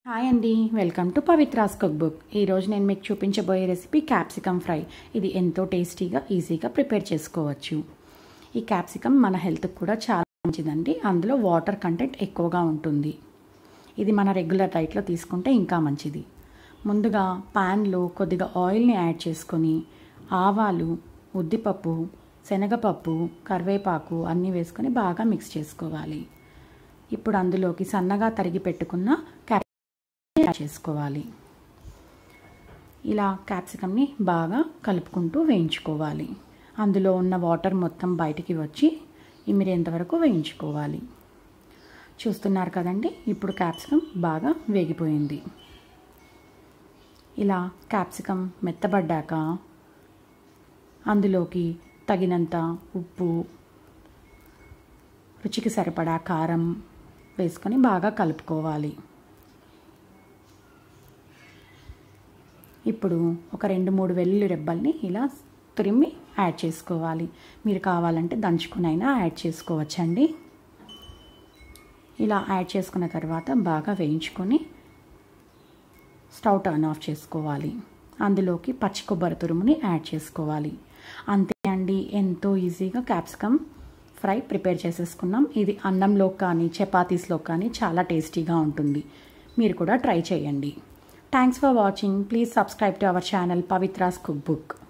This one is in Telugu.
హాయ్ అండి welcome to Pavithra's cook book ఈరోజు నేను మీకు చూపించబోయే రెసిపీ క్యాప్సికమ్ ఫ్రై ఇది ఎంతో టేస్టీగా ఈజీగా ప్రిపేర్ చేసుకోవచ్చు ఈ క్యాప్సికమ్ మన హెల్త్కి కూడా చాలా మంచిదండి అందులో వాటర్ కంటెంట్ ఎక్కువగా ఉంటుంది ఇది మన రెగ్యులర్ డైట్లో తీసుకుంటే ఇంకా మంచిది ముందుగా ప్యాన్లో కొద్దిగా ఆయిల్ని యాడ్ చేసుకొని ఆవాలు ఉద్దిపప్పు శనగపప్పు కరివేపాకు అన్నీ వేసుకొని బాగా మిక్స్ చేసుకోవాలి ఇప్పుడు అందులోకి సన్నగా తరిగి పెట్టుకున్న క్యాప్ యాడ్ చేసుకోవాలి ఇలా క్యాప్సికమ్ని బాగా కలుపుకుంటూ వేయించుకోవాలి అందులో ఉన్న వాటర్ మొత్తం బయటికి వచ్చి ఇమిరేంత వరకు వేయించుకోవాలి చూస్తున్నారు కదండి ఇప్పుడు క్యాప్సికమ్ బాగా వేగిపోయింది ఇలా క్యాప్సికమ్ మెత్తబడ్డాక అందులోకి తగినంత ఉప్పు రుచికి సరిపడా కారం వేసుకొని బాగా కలుపుకోవాలి ఇప్పుడు ఒక రెండు మూడు వెల్లుల్లి రెబ్బల్ని ఇలా తురిమి యాడ్ చేసుకోవాలి మీరు కావాలంటే దంచుకునైనా యాడ్ చేసుకోవచ్చండి ఇలా యాడ్ చేసుకున్న తర్వాత బాగా వేయించుకొని స్టవ్ టర్న్ ఆఫ్ చేసుకోవాలి అందులోకి పచ్చి కొబ్బరి తురుముని యాడ్ చేసుకోవాలి అంతే అండి ఎంతో ఈజీగా క్యాప్సికమ్ ఫ్రై ప్రిపేర్ చేసేసుకున్నాం ఇది అన్నంలో కానీ చపాతీస్లో కానీ చాలా టేస్టీగా ఉంటుంది మీరు కూడా ట్రై చేయండి thanks for watching please subscribe to our channel Pavithra's cook book